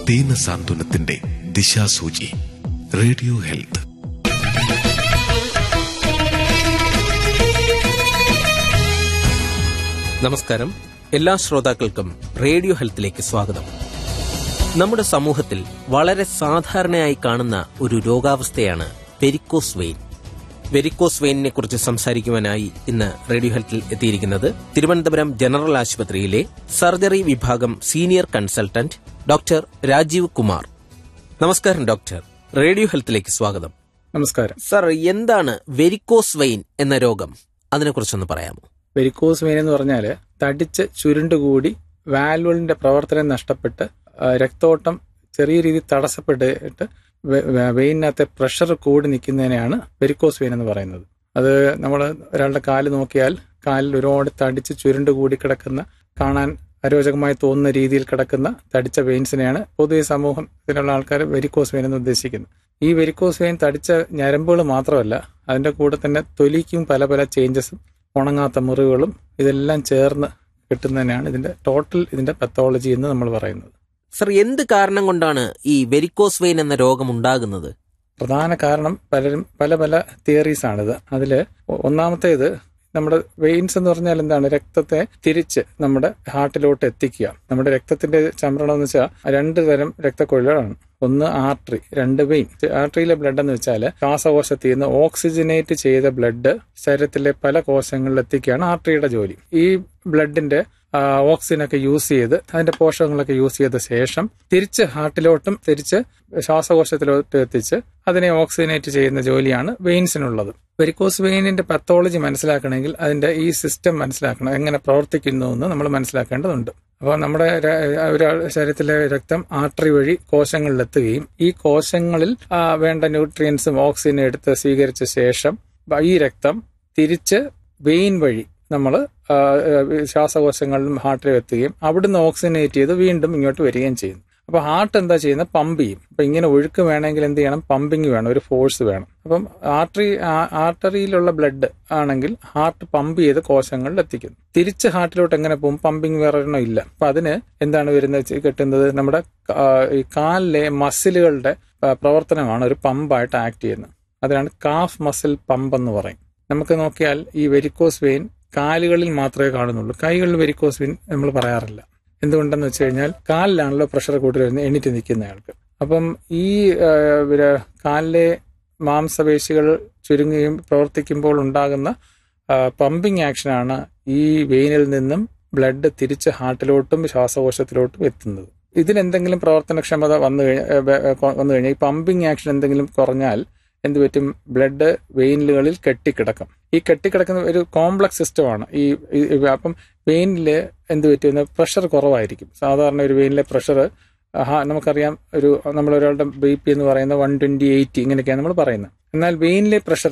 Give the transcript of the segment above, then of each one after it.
ദീന സാന്ത്വനത്തിന്റെ ദിശാസൂചി radio health നമസ്കാരം എല്ലാ ശ്രോതാക്കൾക്കും റേഡിയോ ഹെൽത്തിലേക്ക് സ്വാഗതം നമ്മുടെ സമൂഹത്തിൽ വളരെ സാധാരണയായി കാണുന്ന ഒരു രോഗാവസ്ഥയാണ് വെരിക്കോസ് വെയിൻ വെരിക്കോസ് വെയിനിനെ കുറിച്ച് സംസാരിക്കുവാനായി ഇന്ന് റേഡിയോ ഹെൽത്തിൽ എത്തിയിരിക്കുന്നത് തിരുവനന്തപുരം ജനറൽ ആശുപത്രിയിലെ സർജറി വിഭാഗം senior consultant doctor Rajeev Kumar നമസ്കാരം ഡോക്ടർ റേഡിയോ ഹെൽത്തിലേക്ക് സ്വാഗതം നമസ്കാരം സർ എന്താണ് വെരിക്കോസ് വെയിൻ എന്ന രോഗം അതിനെക്കുറിച്ചൊന്ന് പറയാമോ വെരിക്കോസ് വെരിക്കോസ് വെയിൻ എന്ന് പറഞ്ഞാൽ തടിച്ച് ചുരുണ്ടുകൂടി വാൽവുകളിന്റെ പ്രവർത്തനം നഷ്ടപ്പെട്ട് ആ, രക്തോട്ടം ചെറിയ രീതിയിൽ തടസ്സപ്പെട്ടിട്ട് വെ- വെ- വെയിനകത്തെ പ്രഷർ കൂടി നിൽക്കുന്നതിനെയാണ് വെരിക്കോസ് വെയിൻ എന്ന് പറയുന്നത് അത് നമ്മൾ ഒരാളുടെ കാല് നോക്കിയാൽ കാലിൽ ഒരുപാട് തടിച്ച് ചുരുണ്ടുകൂടി കിടക്കുന്ന കാണാൻ അരോചകമായി തോന്നുന്ന രീതിയിൽ കിടക്കുന്ന തടിച്ച വെയിൻസിനെയാണ് പൊതുവെ സമൂഹത്തിലുള്ള ആൾക്കാർ വെരിക്കോസ് വെയിൻ എന്ന് ഉദ്ദേശിക്കുന്നത് ഈ വെരിക്കോസ് വെയിൻ തടിച്ച ഞരമ്പുകൾ മാത്രമല്ല അതിന്റെ കൂടെ തന്നെ തൊലിക്കും പല പല ചേഞ്ചസും ഉണങ്ങാത്ത മുറിവുകളും ഇതെല്ലാം ചേർന്ന് കിട്ടുന്നതിനാണ് ഇതിന്റെ ടോട്ടൽ ഇതിന്റെ പത്തോളജി എന്ന് നമ്മൾ പറയുന്നത് സർ എന്ത് കാരണം കൊണ്ടാണ് ഈ വെരിക്കോസ് വെയിൻ എന്ന രോഗം ഉണ്ടാകുന്നത് പ്രധാന കാരണം പലരും പല പല തിയറീസ് ആണിത് അതിൽ ഒന്നാമത്തേത് നമ്മുടെ വെയിൻസ് എന്ന് പറഞ്ഞാൽ എന്താണ് രക്തത്തെ തിരിച്ച് നമ്മുടെ ഹാർട്ടിലോട്ട് എത്തിക്കുക നമ്മുടെ രക്തത്തിന്റെ ചംരണം എന്ന് വെച്ചാൽ രണ്ട് തരം രക്തക്കൊഴലാണ് ഒന്ന് ആർട്ടറി രണ്ട് വെയിൻ ആർട്ടറിയിലെ ബ്ലഡ് എന്ന് വെച്ചാൽ ശ്വാസകോശത്തിൽ നിന്ന് ഓക്സിജനേറ്റ് ചെയ്ത ബ്ലഡ് ശരീരത്തിലെ പല കോശങ്ങളിൽ എത്തിക്കുകയാണ് ആർട്ടറിയുടെ ജോലി ഈ ബ്ലഡിന്റെ ഓക്സിജൻ ഒക്കെ യൂസ് ചെയ്ത് അതിന്റെ പോഷകങ്ങളൊക്കെ യൂസ് ചെയ്ത ശേഷം തിരിച്ച് ഹാർട്ടിലോട്ടും തിരിച്ച് ശ്വാസകോശത്തിലോട്ട് എത്തിച്ച് അതിനെ ഓക്സിജനേറ്റ് ചെയ്യുന്ന ജോലിയാണ് വെയിൻസിനുള്ളത് വെരിക്കോസ് വെയിനിന്റെ പത്തോളജി മനസ്സിലാക്കണമെങ്കിൽ അതിന്റെ ഈ സിസ്റ്റം മനസ്സിലാക്കണം എങ്ങനെ പ്രവർത്തിക്കുന്നു എന്ന് നമ്മൾ മനസ്സിലാക്കേണ്ടതുണ്ട് അപ്പോൾ നമ്മുടെ ര- ഒരാൾ ശരീരത്തിലെ രക്തം ആർട്ടറി വഴി കോശങ്ങളിലെത്തുകയും ഈ കോശങ്ങളിൽ ആ, വേണ്ട ന്യൂട്രിയൻസും ഓക്സിജനും എടുത്ത് സ്വീകരിച്ച ശേഷം ഈ രക്തം തിരിച്ച് വെയിൻ വഴി നമ്മൾ ശ്വാസകോശങ്ങളിലും ഹാർട്ടിലും എത്തുകയും അവിടുന്ന് ഓക്സിജനേറ്റ് ചെയ്ത് വീണ്ടും ഇങ്ങോട്ട് വരികയും ചെയ്യുന്നു അപ്പൊ ഹാർട്ട് എന്താ ചെയ്യുന്നത് പമ്പ് ചെയ്യും അപ്പൊ ഇങ്ങനെ ഒഴുക്ക് വേണമെങ്കിൽ എന്ത് ചെയ്യണം പമ്പിങ് വേണം ഒരു ഫോഴ്സ് വേണം അപ്പം ആർട്ടറി ആർട്ടറിയിലുള്ള ബ്ലഡ് ആണെങ്കിൽ ഹാർട്ട് പമ്പ് ചെയ്ത് കോശങ്ങളിൽ എത്തിക്കുന്നു തിരിച്ച് ഹാർട്ടിലോട്ട് എങ്ങനെ പോകും പമ്പിങ് വേറെ ഒരെണ്ണം ഇല്ല അപ്പൊ അതിന് എന്താണ് വരുന്നത് വെച്ച് കിട്ടുന്നത് നമ്മുടെ ആ, ഈ കാലിലെ മസിലുകളുടെ ആ, പ്രവർത്തനമാണ് ഒരു പമ്പായിട്ട് ആക്ട് ചെയ്യുന്നത് അതിനാണ് കാഫ് മസിൽ പമ്പ് എന്ന് പറയും നമുക്ക് നോക്കിയാൽ ഈ വെരിക്കോസ് വെയിൻ കാലുകളിൽ മാത്രമേ കാണുന്നുള്ളൂ കൈകളിൽ വെരിക്കോസ് വെയിൻ നമ്മൾ പറയാറില്ല എന്തുകൊണ്ടെന്ന് വെച്ച് കഴിഞ്ഞാൽ കാലിലാണല്ലോ പ്രഷർ കൂടുതൽ വരുന്നത് എണീറ്റ് നിൽക്കുന്നയാൾക്ക് അപ്പം ഈ ആ, പിന്നെ കാലിലെ മാംസപേശികൾ ചുരുങ്ങുകയും പ്രവർത്തിക്കുമ്പോൾ ഉണ്ടാകുന്ന പമ്പിങ് ആക്ഷനാണ് ഈ വെയിനിൽ നിന്നും ബ്ലഡ് തിരിച്ച് ഹാർട്ടിലോട്ടും ശ്വാസകോശത്തിലോട്ടും എത്തുന്നത് ഇതിനെന്തെങ്കിലും പ്രവർത്തനക്ഷമത വന്നു കഴിഞ്ഞാൽ വന്നു കഴിഞ്ഞാൽ ഈ പമ്പിങ് ആക്ഷൻ എന്തെങ്കിലും കുറഞ്ഞാൽ എന്ത് പറ്റും ബ്ലഡ് വെയിനുകളിൽ കെട്ടിക്കിടക്കും ഈ കെട്ടിക്കിടക്കുന്ന ഒരു കോംപ്ലക്സ് സിസ്റ്റമാണ് ഈ ഈ- ഈ- അപ്പം വെയിനിൽ എന്ത് പറ്റുന്ന പ്രഷർ കുറവായിരിക്കും സാധാരണ ഒരു വെയിനിലെ പ്രഷർ നമുക്കറിയാം ഒരു നമ്മളൊരാളുടെ ബി പി എന്ന് പറയുന്നത് വൺ ട്വന്റി എയ്റ്റി ഇങ്ങനെയൊക്കെയാണ് നമ്മൾ പറയുന്നത് എന്നാൽ വെയിനിലെ പ്രഷർ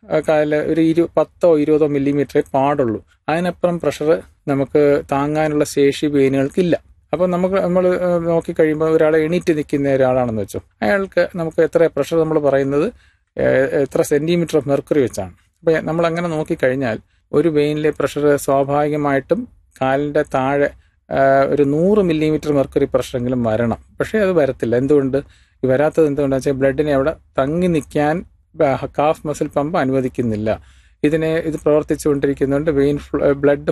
ഒരു ഇരു പത്തോ ഇരുപതോ മില്ലിമീറ്ററേ പാടുള്ളൂ അതിനപ്പുറം പ്രഷർ നമുക്ക് താങ്ങാനുള്ള ശേഷി വെയിനുകൾക്കില്ല അപ്പം നമുക്ക് നമ്മൾ നോക്കിക്കഴിയുമ്പോൾ ഒരാളെ എണീറ്റ് നിൽക്കുന്ന ഒരാളാണെന്ന് വെച്ചോ അയാൾക്ക് നമുക്ക് എത്ര പ്രഷർ നമ്മൾ പറയുന്നത് ഏഹ്, എത്ര സെന്റിമീറ്റർ ഓഫ് മെർക്കുറി വെച്ചാണ് അപ്പം നമ്മൾ അങ്ങനെ നോക്കിക്കഴിഞ്ഞാൽ ഒരു വെയിനിലെ പ്രഷർ സ്വാഭാവികമായിട്ടും കാലിന്റെ താഴെ ആഹ്, ഒരു നൂറ് മില്ലിമീറ്റർ മെർക്കുറി പ്രഷറെങ്കിലും വരണം പക്ഷേ അത് വരത്തില്ല എന്തുകൊണ്ട് ഈ വരാത്തത് എന്തുകൊണ്ടാണെന്ന് വെച്ചാൽ ബ്ലഡിനെ അവിടെ തങ്ങി നിൽക്കാൻ കാഫ് മസിൽ പമ്പ് അനുവദിക്കുന്നില്ല ഇതിനെ ഇത് പ്രവർത്തിച്ചുകൊണ്ടിരിക്കുന്നുണ്ട് വെയിൻ ബ്ലഡ്